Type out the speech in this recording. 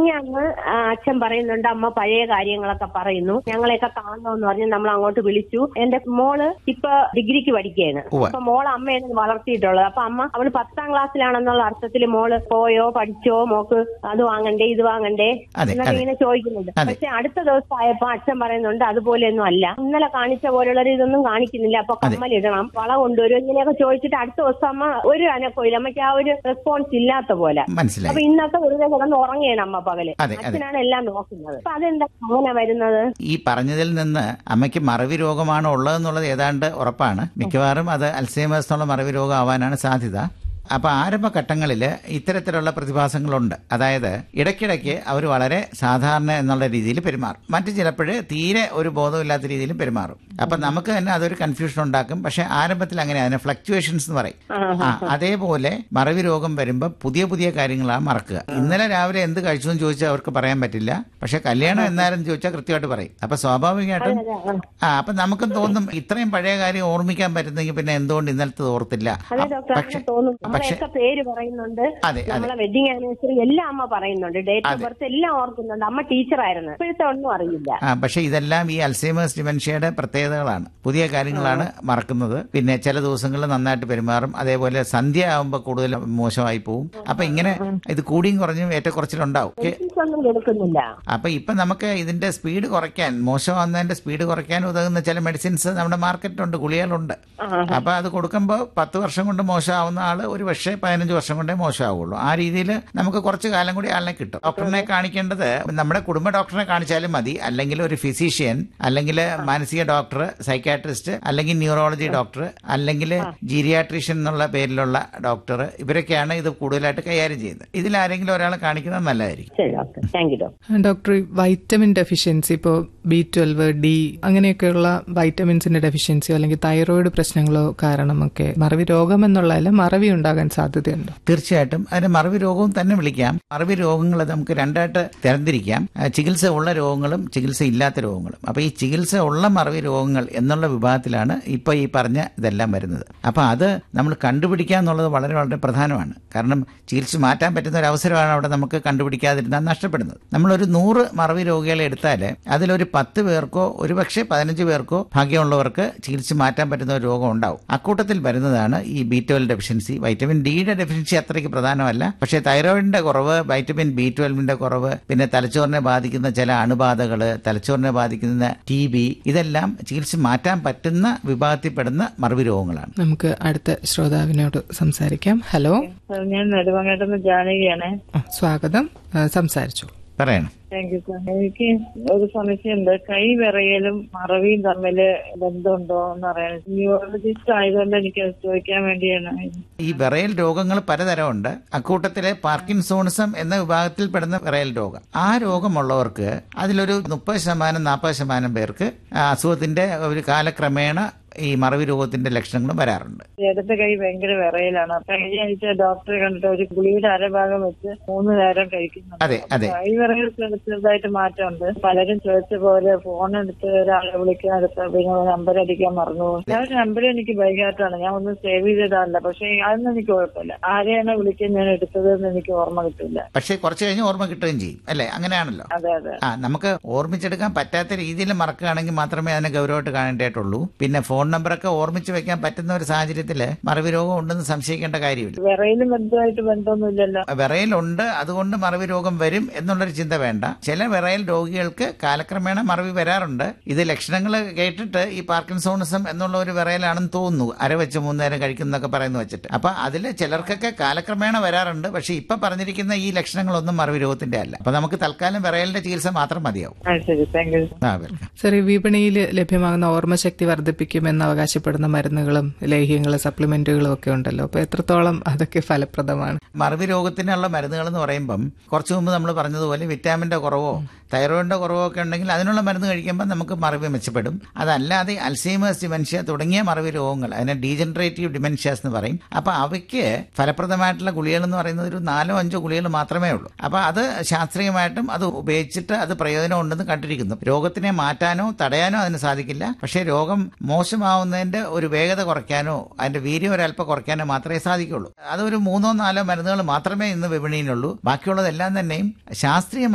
മിനിഞ്ഞാന്ന് ആ, അച്ഛൻ പറയുന്നുണ്ട് അമ്മ പഴയ കാര്യങ്ങളൊക്കെ പറയുന്നു ഞങ്ങളെയൊക്കെ കാണണമെന്ന് പറഞ്ഞ് നമ്മൾ അങ്ങോട്ട് വിളിച്ചു എന്റെ മോള് ഇപ്പൊ ഡിഗ്രിക്ക് പഠിക്കുകയാണ് ഉവ്വ. അപ്പൊ മോള് അമ്മയാണ് വളർത്തിയിട്ടുള്ളത് അപ്പൊ അമ്മ അവള് പത്താം ക്ലാസ്സിലാണെന്നുള്ള അർത്ഥത്തിൽ മോള് പോയോ പഠിച്ചോ മോക്ക് അത് വാങ്ങണ്ടേ ഇത് വാങ്ങണ്ടേ അതെ, എന്നൊക്കെ അതെ. ഇങ്ങനെ ചോദിക്കുന്നുണ്ട് അതെ. പക്ഷെ അടുത്ത ദിവസം ആയപ്പോ അച്ഛൻ പറയുന്നുണ്ട് അതുപോലെയൊന്നും അല്ല ഇന്നലെ കാണിച്ച പോലുള്ളവർ ഇതൊന്നും കാണിക്കുന്നില്ല അപ്പൊ കമ്മലിടണം വള കൊണ്ടുവരും ഇങ്ങനെയൊക്കെ ചോദിച്ചിട്ട് അടുത്ത ദിവസം അമ്മ ഒരു അനക്കമില്ല അമ്മയ്ക്ക് ആ ഒരു റെസ്പോൺസ് ഇല്ലാത്ത പോലെ അപ്പൊ മനസ്സിലായി ഇന്നത്തെ വെറുതെ കിടന്ന് ഉറങ്ങുകയാണ് അമ്മ പകല് അതെ, അതെ. അച്ഛനാണ് എല്ലാം നോക്കുന്നത് അപ്പൊ അതെന്താ അങ്ങനെ വരുന്നത് ഈ പറഞ്ഞതിൽ നിന്ന് അമ്മയ്ക്ക് മറവി രോഗമാണ് ഉള്ളതെന്നുള്ളത് ഏതാണ്ട് ഉറപ്പാണ് മിക്കവാറും അത് അൽസൈമേഴ്സ് എന്നുള്ള മറവി രോഗം ആവാനാണ് സാധ്യത അപ്പൊ ആരംഭഘട്ടങ്ങളിൽ ഇത്തരത്തിലുള്ള പ്രതിഭാസങ്ങളുണ്ട് അതായത് ഇടയ്ക്കിടയ്ക്ക് അവർ വളരെ സാധാരണ എന്നുള്ള രീതിയിൽ പെരുമാറും മറ്റു ചിലപ്പോൾ തീരെ ഒരു ബോധമില്ലാത്ത രീതിയിലും പെരുമാറും അപ്പൊ നമുക്ക് തന്നെ അതൊരു കൺഫ്യൂഷൻ ഉണ്ടാക്കും പക്ഷെ ആരംഭത്തിൽ അങ്ങനെ അതിനെ ഫ്ലക്ച്വേഷൻസ് എന്ന് പറയും ആ അതേപോലെ മറവി രോഗം വരുമ്പോൾ പുതിയ പുതിയ കാര്യങ്ങളാണ് മറക്കുക ഇന്നലെ രാവിലെ എന്ത് കഴിച്ചു എന്ന് ചോദിച്ചാൽ അവർക്ക് പറയാൻ പറ്റില്ല പക്ഷെ കല്യാണം എന്നാലും ചോദിച്ചാൽ കൃത്യമായിട്ട് പറയും അപ്പൊ സ്വാഭാവികമായിട്ടും ആ അപ്പൊ നമുക്കും തോന്നും ഇത്രയും പഴയ കാര്യം ഓർമ്മിക്കാൻ പറ്റുന്നെങ്കിൽ പിന്നെ എന്തുകൊണ്ട് ഇന്നലത്തെ ഓർത്തില്ല അതെ അ- ഡോക്ടർ പക്ഷെ അങ്ങനെ തോന്നും പക്ഷെ നമ്മളെയൊക്കെ പേര് പറയുന്നുണ്ട് അതെ, അതെ. നമ്മളെ വെഡിങ് ആനിവേഴ്സറി എല്ലാം അമ്മ പറയുന്നുണ്ട് ഡേറ്റ് ഓഫ് അതെ. ബർത്ത് എല്ലാം ഓർക്കുന്നുണ്ട് അമ്മ ടീച്ചറായിരുന്നു ഇപ്പോഴത്തെ ഒന്നും അറിയില്ല ആ പക്ഷെ ഇതെല്ലാം ഈ അൽസൈമേഴ്സ് ഡിമെൻഷ്യയുടെ പ്രത്യേകതകളാണ് പുതിയ കാര്യങ്ങളാണ് മറക്കുന്നത് പിന്നെ ചില ദിവസങ്ങളിൽ നന്നായിട്ട് പെരുമാറും അതേപോലെ സന്ധ്യ ആകുമ്പോൾ കൂടുതൽ മോശമായി പോവും അപ്പൊ ഇങ്ങനെ ഇത് കൂടിയും കുറഞ്ഞും ഏറ്റക്കുറച്ചിലുണ്ടാവും ഒക്കെ മെഡിസിൻസ് ഒന്നും എടുക്കുന്നില്ല അപ്പൊ ഇപ്പൊ നമുക്ക് ഇതിന്റെ സ്പീഡ് കുറയ്ക്കാൻ മോശമാകുന്നതിന്റെ സ്പീഡ് കുറയ്ക്കാൻ ഉതകുന്ന ചില മെഡിസിൻസ് നമ്മുടെ മാർക്കറ്റിലുണ്ട് ഗുളികകളുണ്ട് അപ്പൊ അത് കൊടുക്കുമ്പോൾ പത്ത് വർഷം കൊണ്ട് മോശമാവുന്ന ആള് ഒരു പക്ഷേ പതിനഞ്ച് വർഷം കൊണ്ടേ മോശമാവുള്ളൂ ആ രീതിയിൽ നമുക്ക് കുറച്ച് കാലം കൂടി ആളിനെ കിട്ടും ഡോക്ടറിനെ കാണിക്കേണ്ടത് നമ്മുടെ കുടുംബ ഡോക്ടറെ കാണിച്ചാലും മതി അല്ലെങ്കിൽ ഒരു ഫിസീഷ്യൻ അല്ലെങ്കിൽ മാനസിക ഡോക്ടർ സൈക്കാട്രിസ്റ്റ് അല്ലെങ്കിൽ ന്യൂറോളജി ഡോക്ടർ അല്ലെങ്കിൽ ജീരിയാട്രീഷ്യൻ എന്നുള്ള പേരിലുള്ള ഡോക്ടർ ഇവരൊക്കെയാണ് ഇത് കൂടുതലായിട്ട് കൈകാര്യം ചെയ്യുന്നത് ഇതിൽ ആരെങ്കിലും ഒരാളെ കാണിക്കുന്നത് നല്ലതായിരിക്കും ശരി doctor thank you doctor doctor ഈ വൈറ്റമിൻ ഡെഫിഷ്യൻസി ഇപ്പോൾ ബി ട്വൽവ് ഡി അങ്ങനെയൊക്കെയുള്ള വൈറ്റമിൻസിന്റെ ഡെഫിഷ്യൻസിയോ അല്ലെങ്കിൽ തൈറോയിഡ് പ്രശ്നങ്ങളോ കാരണമൊക്കെ മറവി രോഗം എന്നുള്ളതല്ല മറവി ഉണ്ടാകാൻ സാധ്യതയുണ്ട് തീർച്ചയായിട്ടും അതിന് മറവി രോഗവും തന്നെ വിളിക്കാം മറവി രോഗങ്ങൾ നമുക്ക് രണ്ടായിട്ട് തരംതിരിക്കാം ആ, ചികിത്സ ഉള്ള രോഗങ്ങളും ചികിത്സ ഇല്ലാത്ത രോഗങ്ങളും അപ്പൊ ഈ ചികിത്സ ഉള്ള മറവി രോഗങ്ങൾ എന്നുള്ള വിഭാഗത്തിലാണ് ഇപ്പൊ ഈ പറഞ്ഞ ഇതെല്ലാം വരുന്നത് അപ്പൊ അത് നമ്മൾ കണ്ടുപിടിക്കുക എന്നുള്ളത് വളരെ വളരെ പ്രധാനമാണ് കാരണം ചികിത്സ മാറ്റാൻ പറ്റുന്ന ഒരു അവസരമാണ് അവിടെ നമുക്ക് കണ്ടുപിടിക്കാതിരുന്നാൽ നഷ്ടപ്പെടുന്നത് നമ്മളൊരു നൂറ് മറവി രോഗികളെ എടുത്താൽ അതിലൊരു പത്ത് പേർക്കോ ഒരുപക്ഷെ പതിനഞ്ച് പേർക്കോ ഭാഗ്യമുള്ളവർക്ക് ചികിത്സ മാറ്റാൻ പറ്റുന്ന ഒരു രോഗം ഉണ്ടാവും അക്കൂട്ടത്തിൽ വരുന്നതാണ് ഈ ബി ട്വൽവ് ഡെഫിഷ്യൻസി വൈറ്റമിൻ ഡിയുടെ ഡെഫിഷ്യൻസി അത്രയ്ക്ക് പ്രധാനമല്ല പക്ഷേ തൈറോയിഡിന്റെ കുറവ് വൈറ്റമിൻ ബി ട്വൽവിന്റെ കുറവ് പിന്നെ തലച്ചോറിനെ ബാധിക്കുന്ന ചില അണുബാധകൾ തലച്ചോറിനെ ബാധിക്കുന്ന ടി ബി ഇതെല്ലാം ചികിത്സ മാറ്റാൻ പറ്റുന്ന വിഭാഗത്തിൽപ്പെടുന്ന മറവി രോഗങ്ങളാണ് നമുക്ക് അടുത്ത ശ്രോതാവിനോട് സംസാരിക്കാം ഹലോ ഞാൻ നെടുമങ്ങാട്ടുന്ന ജാനകിയാണ് ആ, സ്വാഗതം ആ, സംസാരിച്ചു പറയണം താങ്ക് യു സാർ എനിക്ക് ഒരു സംശയമുണ്ട് കൈ വിറയലും മറവിയും തമ്മിൽ ബന്ധമുണ്ടോ എന്ന് അറിയാൻ ന്യൂറോളജിസ്റ്റ് ആയതുകൊണ്ട് എനിക്ക് അത് ചോദിക്കാൻ വേണ്ടിയാണ് ഈ വിറയൽ രോഗങ്ങൾ പലതരമുണ്ട് അക്കൂട്ടത്തിലെ പാർക്കിൻസോണിസം എന്ന വിഭാഗത്തിൽപ്പെടുന്ന വിറയൽ രോഗം ആ രോഗമുള്ളവർക്ക് അതിലൊരു മുപ്പത് ശതമാനം നാൽപ്പത് ശതമാനം പേർക്ക് ആ അസുഖത്തിന്റെ ഒരു കാലക്രമേണ ഈ മറവി രോഗത്തിന്റെ ലക്ഷണങ്ങളും വരാറുണ്ട് ഇടത്തെ കൈ ഭയങ്കര വിറയലാണ് കഴിഞ്ഞ ആഴ്ച ഡോക്ടറെ കണ്ടിട്ട് ഒരു ഗുളിയുടെ അരഭാഗം വെച്ച് മൂന്ന് നേരം കഴിക്കുന്നുണ്ട് അതെ അതെ കൈ വിറയൽ ചെറുതായിട്ട് മാറ്റമുണ്ട് പലരും ചോദിച്ച പോലെ ഫോൺ എടുത്ത് ഒരാളെ വിളിക്കാൻ എടുത്ത് പിന്നെ നമ്പർ അടിക്കാൻ മറന്നു ഞാൻ നമ്പർ എനിക്ക് ബൈഹാർട്ടാണ് ഞാൻ ഒന്നും സേവ് ചെയ്തിടാറില്ല പക്ഷെ അതൊന്നും എനിക്ക് കുഴപ്പമില്ല ആരെയാണ് വിളിക്കാൻ ഞാൻ എടുത്തതെന്ന് എനിക്ക് ഓർമ്മ കിട്ടില്ല പക്ഷേ കുറച്ച് കഴിഞ്ഞ് ഓർമ്മ കിട്ടുകയും ചെയ്യും അല്ലേ അങ്ങനെയാണല്ലോ അതെ അതെ ആ നമുക്ക് ഓർമ്മിച്ചെടുക്കാൻ പറ്റാത്ത രീതിയിൽ മറക്കുകയാണെങ്കിൽ മാത്രമേ അതിനെ ഗൗരവമായിട്ട് കാണേണ്ടതായിട്ടുള്ളൂ പിന്നെ ഫോൺ നമ്പറൊക്കെ ഓർമ്മിച്ച് വെക്കാൻ പറ്റുന്ന ഒരു സാഹചര്യത്തിൽ മറവി രോഗം ഉണ്ടെന്ന് സംശയിക്കേണ്ട കാര്യമില്ല വിറയിലും ബന്ധമായിട്ട് ബന്ധമൊന്നുമില്ലല്ലോ വിറയലുണ്ട് അതുകൊണ്ട് മറവി രോഗം വരും എന്നുള്ളൊരു ചിന്ത വേണ്ട ചില വിറയൽ രോഗികൾക്ക് കാലക്രമേണ മറവി വരാറുണ്ട് ഇത് ലക്ഷണങ്ങൾ കേട്ടിട്ട് ഈ പാർക്കിൻസോണിസം എന്നുള്ള ഒരു വിറയലാണെന്ന് തോന്നുന്നു അര വെച്ച് മൂന്നേരം കഴിക്കുന്നൊക്കെ പറയുന്നു വെച്ചിട്ട് അപ്പൊ അതിൽ ചിലർക്കൊക്കെ കാലക്രമേണ വരാറുണ്ട് പക്ഷെ ഇപ്പൊ പറഞ്ഞിരിക്കുന്ന ഈ ലക്ഷണങ്ങളൊന്നും മറവി രോഗത്തിന്റെ അല്ല അപ്പൊ നമുക്ക് തൽക്കാലം വിറയലിന്റെ ചികിത്സ മാത്രം മതിയാവും ആ ശരി താങ്ക് യു ആ വെൽക്കം സർ ഈ വിപണിയിൽ ലഭ്യമാകുന്ന ഓർമ്മശക്തി വർദ്ധിപ്പിക്കുമെന്ന് അവകാശപ്പെടുന്ന മരുന്നുകളും ലേഹ്യങ്ങളും സപ്ലിമെന്റുകളും ഒക്കെ ഉണ്ടല്ലോ അപ്പൊ എത്രത്തോളം അതൊക്കെ ഫലപ്രദമാണ് മറവി രോഗത്തിനുള്ള മരുന്നുകൾ എന്ന് പറയുമ്പം കുറച്ചു മുമ്പ് നമ്മൾ പറഞ്ഞതുപോലെ വിറ്റാമിന്റെ കുറവോ തൈറോയിഡിന്റെ കുറവോ ഒക്കെ ഉണ്ടെങ്കിൽ അതിനുള്ള മരുന്ന് കഴിക്കുമ്പോൾ നമുക്ക് മറവി മെച്ചപ്പെടും അതല്ലാതെ അൽസൈമേഴ്സ് ഡിമെൻഷ്യ തുടങ്ങിയ മറവി രോഗങ്ങൾ അതിനെ ഡീജനറേറ്റീവ് ഡിമെൻഷ്യാസ് എന്ന് പറയും അപ്പൊ അവയ്ക്ക് ഫലപ്രദമായിട്ടുള്ള ഗുളികൾ എന്ന് പറയുന്നത് ഒരു നാലോ അഞ്ചോ ഗുളികൾ മാത്രമേ ഉള്ളൂ അപ്പൊ അത് ശാസ്ത്രീയമായിട്ടും അത് ഉപയോഗിച്ചിട്ട് അത് പ്രയോജനം ഉണ്ടെന്ന് കണ്ടിരിക്കുന്നു രോഗത്തിനെ മാറ്റാനോ തടയാനോ അതിന് സാധിക്കില്ല പക്ഷേ രോഗം മോശമാവുന്നതിന്റെ ഒരു വേഗത കുറയ്ക്കാനോ അതിന്റെ വീര്യം ഒരല്പം കുറയ്ക്കാനോ മാത്രമേ സാധിക്കുള്ളൂ അതൊരു മൂന്നോ നാലോ മരുന്നുകൾ മാത്രമേ ഇന്ന് വിപണിയിലുള്ളൂ ബാക്കിയുള്ളതെല്ലാം തന്നെയും ശാസ്ത്രീയ